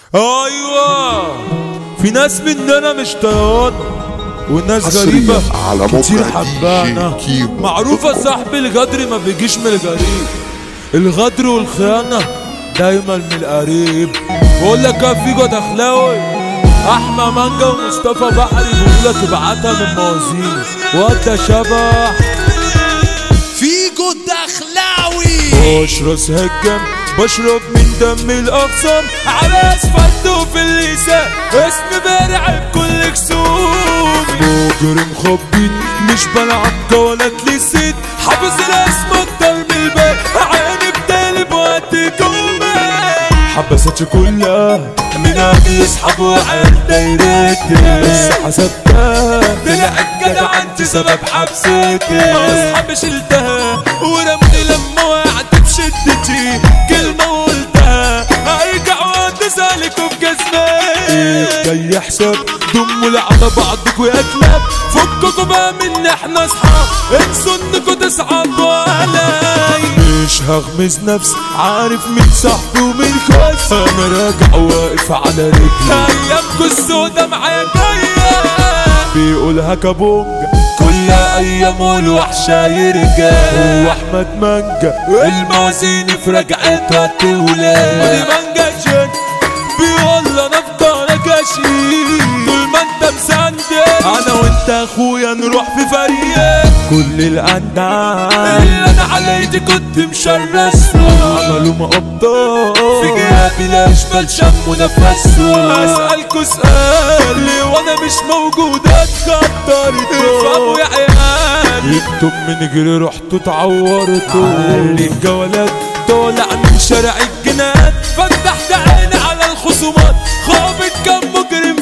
ايوه في ناس مننا مش طيانة وناس حصرياً غريبة على كتير موقع حبانا DJ كيمو. معروفة صاحب الغدر ما بيجيش من الغريب الغدر والخيانة دايما من القريب بقول لك يا فيجو دخلاوي احمى مانجا ومصطفى بحري بيقول لك ابعتها من موازين وانت شبح فيجو الدخلاوي بشرس هجم بشرب من دم الاقسام على اسفلت وفي اللسان اسم بارع بكل كسوم مجرم خبيط مش بلعب جولات لسيت حافظ الاسم اكتر من الباقي عيني بتقلب وقت كومات حبستش كلها من اجل اصحاب وعيال دايرتي بس حسبتها طلعت جدع انت سبب حبستي اصحابي شلتها ورمني لما وقعت بشدتي كلمة وقلتها ارجع واتسالكوا بجسمي جاي حساب دموا على بعضكوا يا كلاب فككوا بقى من احنا اصحاب انسوا انكوا تصعبوا علي مش هغمز نفسي عارف مين صاحبي ومين كويس انا راجع واقف على رجلي ايامكوا السودا معايا جايه بيقولها كابونجا كل ايام والوحشة يرجع هو احمد مانجا الموازين في رجعتها تولى ودي مانجا جن بيقول انا في ظهرك اشيل طول ما انت مسندل انا وانت اخويا نروح في فريق كل الاندال اللي انا على ايدي كنت مشرسه عملوا مقبضات في جيابي لا اشبال شم ونفسه اسالكوا سؤال ليه وانا مش موجود اتخطر افهموا يا عيال انتم من جري رحتوا اتعورتوا علي الجولات طالع من شارع الجنات فتحت عيني على الخصومات خابط كم مجرم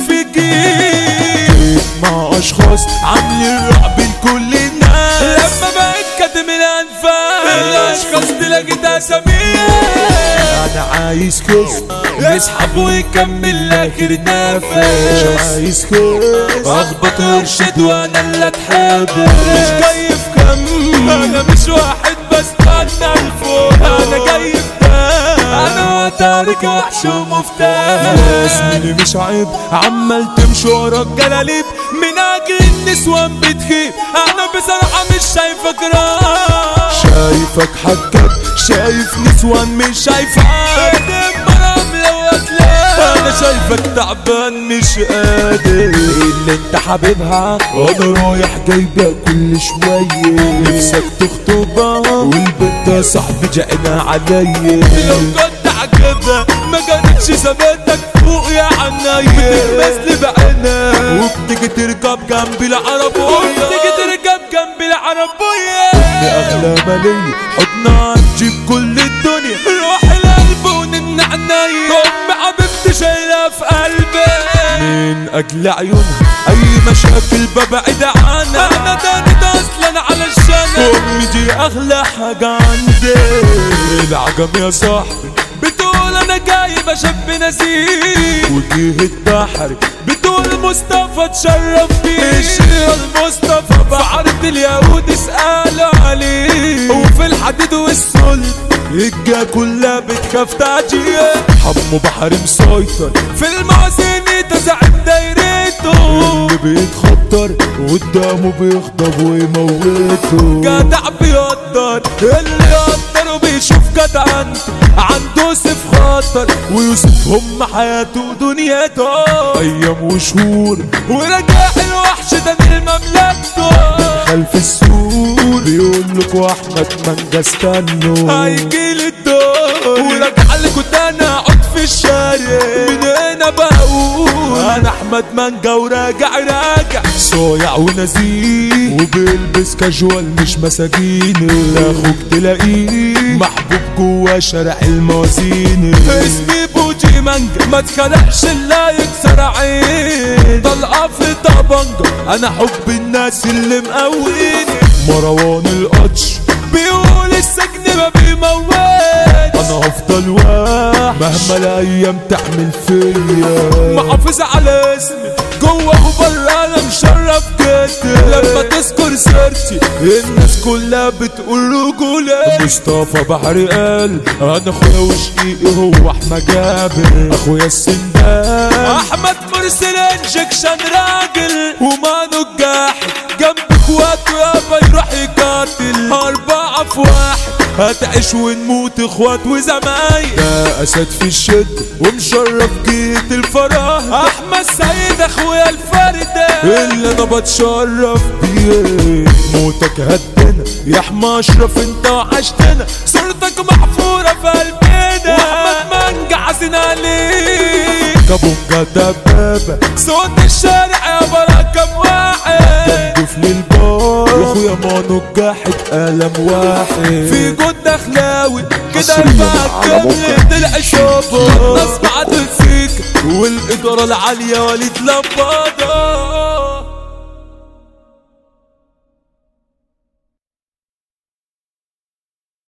فيكي مع اشخاص عاملين رعب لكل الناس لما بقيت كاتم الانفاس الاشخاص دي لقيت اساميها انا عايز كسب يسحب ويكمل اخر نفس مش عايز كسب اخبط وارشد وانا اللي اتحب مش جاي في كم انا مش واحد بستنى الفوق انا جاي في ده انا تارك وحش ومفتاح اسمي مش عيب عمال تمشي ورا الجلاليب من اجل النسوان بتخيب انا بصراحه مش شايفك راح شايفك حكك شايف نسوان مش شايفك مرام لو اتلاقي انا شايفك تعبان مش قادر اللي انت حبيبها وانا رايح جايبها كل شوية نفسك تخطبها والبنت يا صاحبي جعنا عليا لو كنت عجبها ما كانتش ثباتك فوق يا عناية بتلمس لي بعينها وبتيجي تركب جنبي العربية وبتيجي تركب جنبي العربية اغلى مالية حضنها هتجيب كل الدنيا روح القلب ونن عناية ام حبيبتي شايلها في قلبي من اجل عيونها اي مشاكل ببعد عنها انا دانت اصلا علشان امي دي اغلى حاجة عندي العجم يا صاحبي بتقول انا جايب اشب نسيم وجهة بحري بتقول مصطفى تشرف بيه الشيخ المصطفى في عرض اليهود اسألوا عليه وفي الحديد والسلط الجا كلها بتخاف تعجيه حمو بحري مسيطر في المعزين تزعل دايرته اللي بيتخطر قدامه بيغضب ويموته جدع بيقدر اللي يقدر وبيشوف جدعنته عنده سيف خطر ويوسف هم حياته ودنيته ايام وشهور ورجع الوحش ده لمملكته خلف السور بيقول لك واحمد مانجا استنوا هيجيلي الدور ورجع لكم تاني اقعد في الشارع من هنا بقول انا احمد مانجا وراجع راجع صايع ونزيه وبيلبس كاجوال مش مساجين اخوك تلاقيه محبوب جوا شارع الموازين اسمي بوجي مانجا ما تخلقش الا يكسر عين طلقه في طبنجة انا حب الناس اللي مقويني مروان القطش بيقول السجن ما بيموت انا هفضل واحد مهما الايام تعمل فيا محافظ على اسمي جوه وبره انا مشرف جاي جدتي لما تذكر سيرتي الناس كلها بتقول رجولة مصطفى بحر قال انا اخويا وشقيقي هو احمد جابر اخويا السندان احمد مرسل انجكشن راجل ومانو الجاحد جنب اخواته يابا يروح يقاتل اربعة في واحد هتعيش ونموت اخوات وزمايل ده اسد في الشد ومشرف جيت الفرح احمد سيد اخويا الفردة اللي انا بتشرف بيه موتك هدنا يا احمى اشرف انت وحشتنا صورتك محفورة في قلبنا واحمد منجع عزين عليك كابونجا دبابة صوت الشارع يا بركة واحد جنبه في البار يا اخويا مانو الجاحد قلم واحد في جود دخلاوي كده حصرياً رفعت على موقع كامل العشابة الناس بعد الفيك والإدارة العالية وليد لبادة